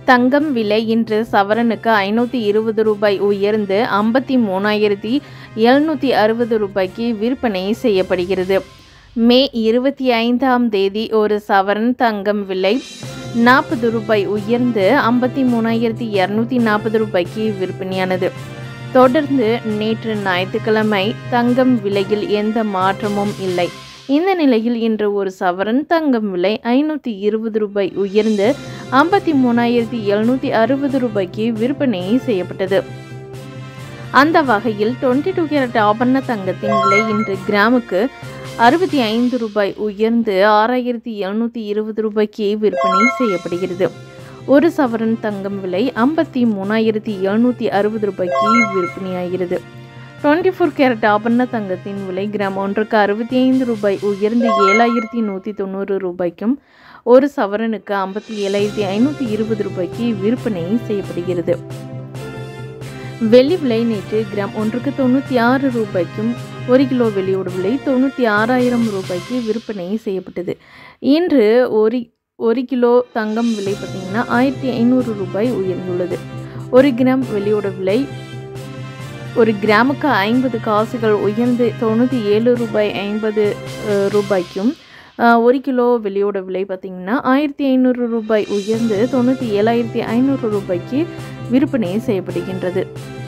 தங்கம் விலை இன்று சவரனுக்கு ஐநூற்றி இருபது ரூபாய் உயர்ந்து ஐம்பத்தி மூணாயிரத்தி எழுநூற்றி அறுபது ரூபாய்க்கு விற்பனை செய்யப்படுகிறது மே இருபத்தி ஐந்தாம் தேதி ஒரு சவரன் தங்கம் விலை நாற்பது ரூபாய் உயர்ந்து ஐம்பத்தி மூணாயிரத்தி இரநூத்தி நாற்பது ரூபாய்க்கு விற்பனையானது தொடர்ந்து நேற்று ஞாயிற்றுக்கிழமை தங்கம் விலையில் எந்த மாற்றமும் இல்லை இந்த நிலையில் இன்று ஒரு சவரன் தங்கம் விலை ஐநூற்றி இருபது ரூபாய் உயர்ந்து ஐம்பத்தி மூணாயிரத்தி எழுநூற்றி அறுபது ரூபாய்க்கு விற்பனை செய்யப்பட்டது அந்த வகையில் டுவெண்ட்டி டூ கேரட் ஆபரண தங்கத்தின் விலை இன்று கிராமுக்கு அறுபத்தி ஐந்து ரூபாய் உயர்ந்து ஆறாயிரத்தி எழுநூற்றி இருபது ரூபாய்க்கு விற்பனை செய்யப்படுகிறது ஒரு சவரன் தங்கம் விலை ஐம்பத்தி மூணாயிரத்தி எழுநூற்றி அறுபது ரூபாய்க்கு விற்பனையாகிறது டுவெண்ட்டி ஃபோர் கேரட் ஆபரண தங்கத்தின் விலை கிராம் ஒன்றுக்கு அறுபத்தி ஐந்து ரூபாய் உயர்ந்து ஏழாயிரத்தி நூற்றி தொண்ணூறு ரூபாய்க்கும் ஒரு சவரனுக்கு ஐம்பத்தி ஏழாயிரத்தி ஐநூற்றி இருபது ரூபாய்க்கு விற்பனை செய்யப்படுகிறது வெள்ளி விலை நேற்று கிராம் ஒன்றுக்கு தொண்ணூற்றி ஆறு ரூபாய்க்கும் ஒரு கிலோ வெள்ளியோட விலை தொண்ணூற்றி ஆறாயிரம் ரூபாய்க்கு விற்பனை செய்யப்பட்டது இன்று ஒரு ஒரு கிலோ தங்கம் விலை பார்த்திங்கன்னா ஆயிரத்தி ஐநூறு ரூபாய் உயர்ந்துள்ளது ஒரு கிராம் வெள்ளியோட விலை ஒரு கிராமுக்கு ஐம்பது காசுகள் உயர்ந்து தொண்ணூற்றி ஏழு ரூபாய் ஐம்பது அஹ், ரூபாய்க்கும் அஹ், ஒரு கிலோ வெள்ளியோட விலை பார்த்திங்கன்னா ஆயிரத்தி ஐநூறு ரூபாய் உயர்ந்து தொண்ணூற்றி ஏழாயிரத்தி ஐநூறு ரூபாய்க்கு விற்பனை செய்யப்படுகின்றது